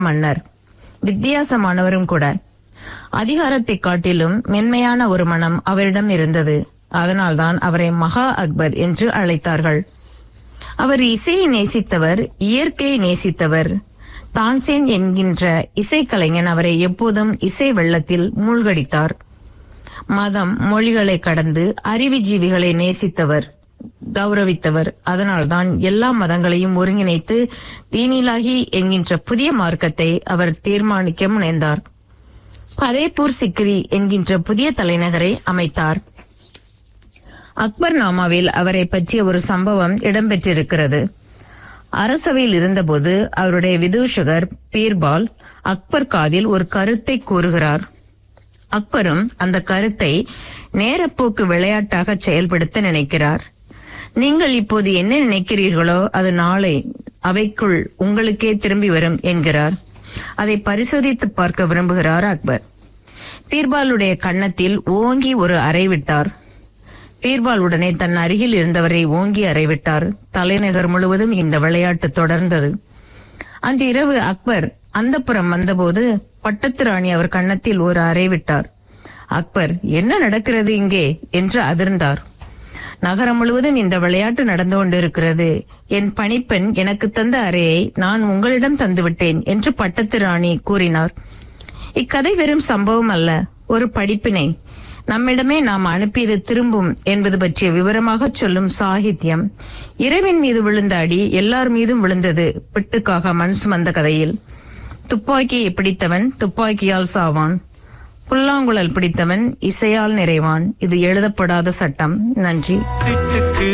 மன்னர் வித்தியாசமானவரும் கூட அதிகாரத்தை காட்டிலும் மென்மையான ஒரு மனம் அவரிடம் இருந்தது அதனால்தான் அவரை மகா அக்பர் என்று அழைத்தார்கள் அவர் இசையை நேசித்தவர் இயற்கையை நேசித்தவர் தான்சேன் என்கின்ற இசைக்கலைஞன் அவரை எப்போதும் இசை வெள்ளத்தில் மூழ்கடித்தார் மதம் மொழிகளை கடந்து அறிவுஜீவிகளை நேசித்தவர் கௌரவித்தவர் அதனால்தான் எல்லா மதங்களையும் ஒருங்கிணைத்து தீனிலாகி என்கின்ற புதிய மார்க்கத்தை அவர் தீர்மானிக்க முனைந்தார் பதேபூர் சிக்ரி என்கின்ற புதிய தலைநகரை அமைத்தார் அக்பர் நாமாவில் அவரை பற்றிய ஒரு சம்பவம் இடம்பெற்றிருக்கிறது அரசவையில் இருந்தபோது அவருடைய விதூஷகர் பீர்பால் அக்பர் காதில் ஒரு கருத்தை கூறுகிறார் அக்பரும் அந்த கருத்தை நேரப்போக்கு விளையாட்டாக செயல்படுத்த நினைக்கிறார் நீங்கள் இப்போது என்ன நினைக்கிறீர்களோ அது நாளை அவைக்குள் உங்களுக்கே திரும்பி வரும் என்கிறார் அதை பரிசோதித்து பார்க்க விரும்புகிறார் அக்பர் பீர்பாலுடைய கன்னத்தில் ஓங்கி ஒரு அறை விட்டார் பீர்பால் உடனே தன் அருகில் இருந்தவரை ஓங்கி அறைவிட்டார் தலைநகர் முழுவதும் இந்த விளையாட்டு தொடர்ந்தது அன்று இரவு அக்பர் அந்தப்புறம் வந்தபோது பட்டத்து ராணி அவர் கன்னத்தில் ஒரு அறை விட்டார் அக்பர் என்ன நடக்கிறது இங்கே என்று அதிர்ந்தார் நகரம் முழுவதும் இந்த விளையாட்டு நடந்து கொண்டிருக்கிறது என் பணிப்பெண் எனக்கு தந்த அறையை நான் உங்களிடம் தந்துவிட்டேன் என்று பட்டத்து ராணி கூறினார் இக்கதை வெறும் சம்பவம் அல்ல ஒரு படிப்பினை நம்மிடமே நாம் அனுப்பியது திரும்பும் என்பது பற்றிய விவரமாக சொல்லும் சாகித்யம் இரவின் மீது விழுந்த அடி எல்லார் மீதும் விழுந்தது பிட்டுக்காக மண் சுமந்த கதையில் துப்பாக்கியை பிடித்தவன் துப்பாக்கியால் சாவான் புல்லாங்குழல் பிடித்தவன் இசையால் நிறைவான் இது எழுதப்படாத சட்டம் நன்றி